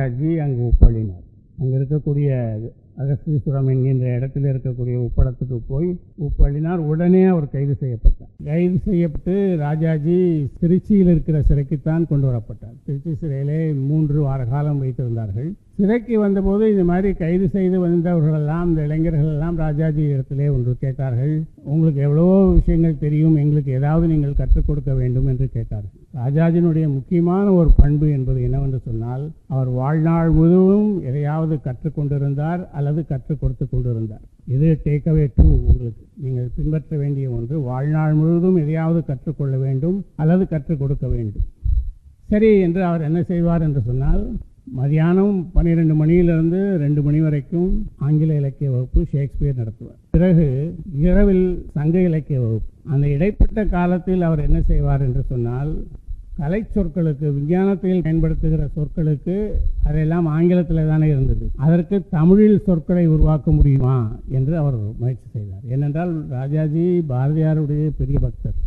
ராஜாஜி அங்கு ஒப்பள்ளினார் அங்கே இருக்கக்கூடிய அகஸ்தீஸ்வரம் என்கின்ற இடத்தில் இருக்கக்கூடிய உப்பளத்துக்கு போய் உப்பள்ளினார் உடனே அவர் கைது செய்யப்பட்டார் கைது செய்யப்பட்டு ராஜாஜி திருச்சியில் இருக்கிற சிறைக்குத்தான் கொண்டு வரப்பட்டார் திருச்சி சிறையிலே மூன்று வார காலம் வைத்திருந்தார்கள் சிறைக்கு வந்தபோது இந்த மாதிரி கைது செய்து வந்தவர்களெல்லாம் இந்த இளைஞர்கள் எல்லாம் ராஜாஜி இடத்திலே ஒன்று கேட்டார்கள் உங்களுக்கு எவ்வளவோ விஷயங்கள் தெரியும் எங்களுக்கு ஏதாவது நீங்கள் கற்றுக் கொடுக்க வேண்டும் என்று கேட்டார்கள் ராஜாஜினுடைய முக்கியமான ஒரு பண்பு என்பது என்னவென்று சொன்னால் அவர் வாழ்நாள் முழுவதும் எதையாவது கற்றுக்கொண்டிருந்தார் அல்லது கற்றுக் கொடுத்து கொண்டிருந்தார் இது டேக்அவே டூ உங்களுக்கு நீங்கள் பின்பற்ற வேண்டிய ஒன்று வாழ்நாள் முழுவதும் எதையாவது கற்றுக்கொள்ள வேண்டும் அல்லது கற்றுக் கொடுக்க வேண்டும் சரி என்று அவர் என்ன செய்வார் என்று சொன்னால் மதியானம் பன்னிரெண்டு மணியிலிருந்து ரெண்டு மணி வரைக்கும் ஆங்கில இலக்கிய வகுப்பு ஷேக்ஸ்பியர் நடத்துவார் பிறகு இரவில் சங்க இலக்கிய வகுப்பு அந்த இடைப்பட்ட காலத்தில் அவர் என்ன செய்வார் என்று சொன்னால் கலை சொற்களுக்கு விஞ்ஞானத்தில் பயன்படுத்துகிற சொற்களுக்கு அதெல்லாம் ஆங்கிலத்தில் தானே இருந்தது அதற்கு தமிழில் சொற்களை உருவாக்க முடியுமா என்று அவர் முயற்சி செய்தார் ஏனென்றால் ராஜாஜி பாரதியாருடைய பெரிய பக்தர்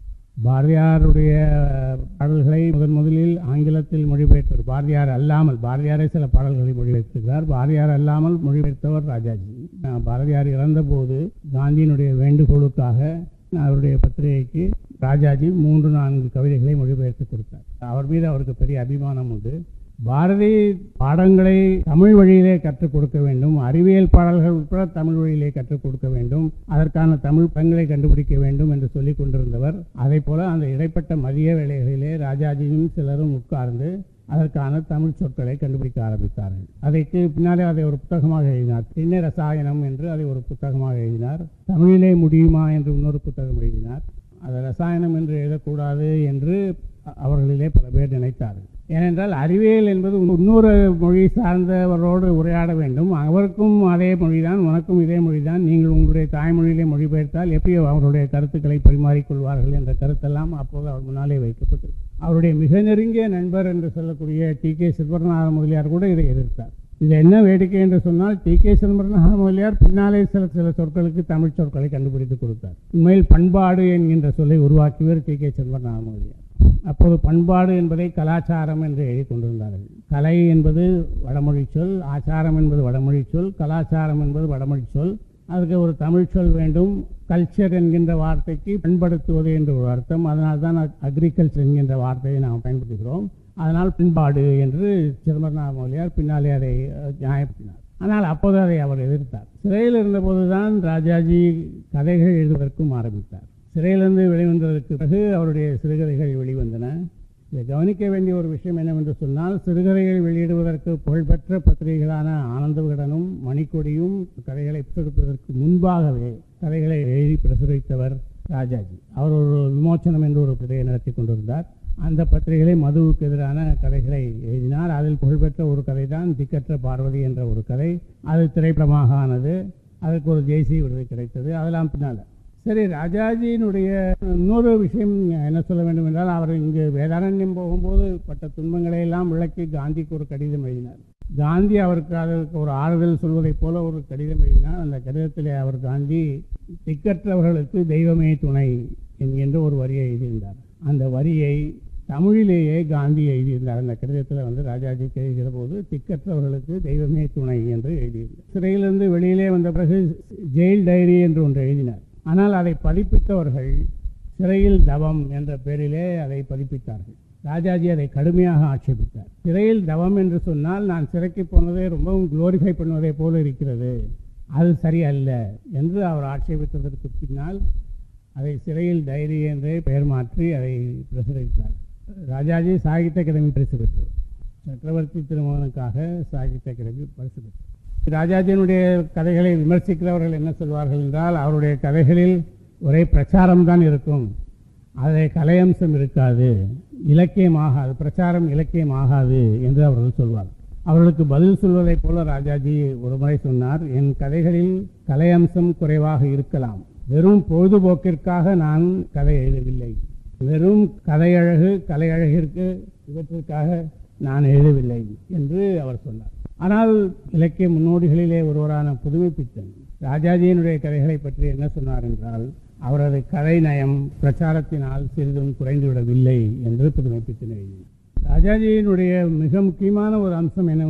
பாரதியாருடைய பாடல்களை முதன் முதலில் ஆங்கிலத்தில் மொழிபெயர்த்தவர் பாரதியார் அல்லாமல் பாரதியாரே சில பாடல்களை மொழிபெயர்த்திருக்கிறார் பாரதியார் அல்லாமல் மொழிபெயர்த்தவர் ராஜாஜி அஹ் பாரதியார் இறந்தபோது காந்தியினுடைய வேண்டுகோளுக்காக அவருடைய பத்திரிகைக்கு ராஜாஜி மூன்று நான்கு கவிதைகளை மொழிபெயர்த்து கொடுத்தார் அவர் மீது அவருக்கு பெரிய அபிமானம் உண்டு பாரதி பாடங்களை தமிழ் வழியிலே கற்றுக் கொடுக்க வேண்டும் அறிவியல் பாடல்கள் உட்பட தமிழ் வழியிலே கற்றுக் கொடுக்க வேண்டும் அதற்கான தமிழ் பங்களை கண்டுபிடிக்க வேண்டும் என்று சொல்லிக் கொண்டிருந்தவர் அதே போல அந்த இடைப்பட்ட மதிய வேளைகளிலே ராஜாஜியும் சிலரும் உட்கார்ந்து அதற்கான தமிழ் சொற்களை கண்டுபிடிக்க ஆரம்பித்தார்கள் அதற்கு பின்னாலே அதை ஒரு புத்தகமாக எழுதினார் திண்ண ரசாயனம் என்று அதை ஒரு புத்தகமாக எழுதினார் தமிழிலே முடியுமா என்று இன்னொரு புத்தகம் எழுதினார் அதை ரசாயனம் என்று எழுதக்கூடாது என்று அவர்களிலே பல பேர் நினைத்தார்கள் ஏனென்றால் அறிவியல் என்பது இன்னொரு மொழி சார்ந்தவரோடு உரையாட வேண்டும் அவருக்கும் அதே மொழிதான் உனக்கும் இதே மொழிதான் நீங்கள் உங்களுடைய தாய்மொழியிலே மொழிபெயர்த்தால் எப்படி அவருடைய கருத்துக்களை பரிமாறிக்கொள்வார்கள் என்ற கருத்தெல்லாம் அப்போது அவர் முன்னாலே வைக்கப்பட்டது அவருடைய மிக நெருங்கிய நண்பர் என்று சொல்லக்கூடிய டி கே சில்வரநாத முதலியார் கூட இதை எதிர்த்தார் இது என்ன வேடிக்கை என்று சொன்னால் டி கே சிதம்பரநாத முதலியார் பின்னாலே சில சில சொற்களுக்கு தமிழ் சொற்களை கண்டுபிடித்து கொடுத்தார் உண்மையில் பண்பாடு என்கின்ற சொல்லை உருவாக்கியவர் டி கே சிதம்பரநாத முதலியார் அப்போது பண்பாடு என்பதை கலாச்சாரம் என்று எழுதி கொண்டிருந்தார்கள் கலை என்பது வடமொழி சொல் ஆச்சாரம் என்பது வடமொழி சொல் கலாச்சாரம் என்பது வடமொழி சொல் அதுக்கு ஒரு தமிழ் சொல் வேண்டும் கல்ச்சர் என்கின்ற வார்த்தைக்கு பண்படுத்துவது என்ற ஒரு அர்த்தம் அதனால் தான் அக்ரிகல்ச்சர் என்கின்ற வார்த்தையை நாம் பயன்படுத்துகிறோம் அதனால் பண்பாடு என்று சிதம்பரநாத மொழியார் பின்னாலே அதை அஹ், நியாயப்படுத்தினார் ஆனால் அப்போது அதை அவர் எதிர்த்தார் சிறையில் இருந்தபோது தான் ராஜாஜி கதைகள் எழுதுவதற்கும் ஆரம்பித்தார் சிறையிலிருந்து வெளிவந்ததற்கு பிறகு அவருடைய சிறுகதைகள் வெளிவந்தன இதை கவனிக்க வேண்டிய ஒரு விஷயம் என்னவென்று சொன்னால் சிறுகதைகள் வெளியிடுவதற்கு புகழ்பெற்ற பத்திரிகைகளான ஆனந்த விகடனும் மணிக்கொடியும் கதைகளை பிரசுரிப்பதற்கு முன்பாகவே கதைகளை எழுதி பிரசுரித்தவர் ராஜாஜி அவர் ஒரு விமோச்சனம் என்று ஒரு பத்திரிகை நடத்தி கொண்டிருந்தார் அந்த பத்திரிகைகளை மதுவுக்கு எதிரான கதைகளை எழுதினார் அதில் புகழ்பெற்ற ஒரு கதை தான் திக்கற்ற பார்வதி என்ற ஒரு கதை அது திரைப்படமாக ஆனது அதற்கு ஒரு தேசிய விருது கிடைத்தது அதெல்லாம் பின்னால் சரி ராஜாஜியினுடைய இன்னொரு விஷயம் என்ன சொல்ல வேண்டும் என்றால் அவர் இங்கு வேதாரண்யம் போகும்போது பட்ட துன்பங்களை எல்லாம் விளக்கி காந்திக்கு ஒரு கடிதம் எழுதினார் காந்தி அவருக்கு அதற்கு ஒரு ஆறுதல் சொல்வதைப் போல ஒரு கடிதம் எழுதினார் அந்த கடிதத்திலே அவர் காந்தி திக்கற்றவர்களுக்கு தெய்வமே துணை என்கின்ற ஒரு வரியை எழுதியிருந்தார் அந்த வரியை தமிழிலேயே காந்தி எழுதியிருந்தார் அந்த கடிதத்தில் வந்து ராஜாஜிக்கு எழுதுகிற போது திக்கற்றவர்களுக்கு தெய்வமே துணை என்று எழுதியிருந்தார் சிறையிலிருந்து வெளியிலே வந்த பிறகு ஜெயில் டைரி என்று ஒன்று எழுதினார் ஆனால் அதை பதிப்பித்தவர்கள் சிறையில் தவம் என்ற பெயரிலே அதை பதிப்பித்தார்கள் ராஜாஜி அதை கடுமையாக ஆட்சேபித்தார் சிறையில் தவம் என்று சொன்னால் நான் சிறைக்கு போனதை ரொம்பவும் குளோரிஃபை பண்ணுவதை போல இருக்கிறது அது சரியல்ல என்று அவர் ஆட்சேபித்ததற்கு பின்னால் அதை சிறையில் டைரி என்றே பெயர் மாற்றி அதை பிரசுரித்தார் ராஜாஜி சாகித்ய அகாடமி பரிசு பெற்றவர் சக்கரவர்த்தி திருமகனுக்காக சாகித்ய அகாடமி பரிசு பெற்றார் ராஜாஜியினுடைய கதைகளை விமர்சிக்கிறவர்கள் என்ன சொல்வார்கள் என்றால் அவருடைய கதைகளில் ஒரே பிரச்சாரம் தான் இருக்கும் அதில் கலையம்சம் இருக்காது இலக்கியம் ஆகாது பிரச்சாரம் இலக்கியம் ஆகாது என்று அவர்கள் சொல்வார்கள் அவர்களுக்கு பதில் சொல்வதைப் போல ராஜாஜி ஒரு முறை சொன்னார் என் கதைகளில் கலையம்சம் குறைவாக இருக்கலாம் வெறும் பொழுதுபோக்கிற்காக நான் கதை எழுதவில்லை வெறும் கதையழகு கலையழகிற்கு இவற்றிற்காக நான் எழுதவில்லை என்று அவர் சொன்னார் ஆனால் இலக்கிய முன்னோடிகளிலே ஒருவரான புதுமைப்பித்தன் ராஜாஜியினுடைய கதைகளை பற்றி என்ன சொன்னார் என்றால் அவரது கதை நயம் பிரச்சாரத்தினால் சிறிதும் குறைந்துவிடவில்லை என்று புதுமைப்பித்தன் எழுதினார் ராஜாஜியினுடைய மிக முக்கியமான ஒரு அம்சம் என்ன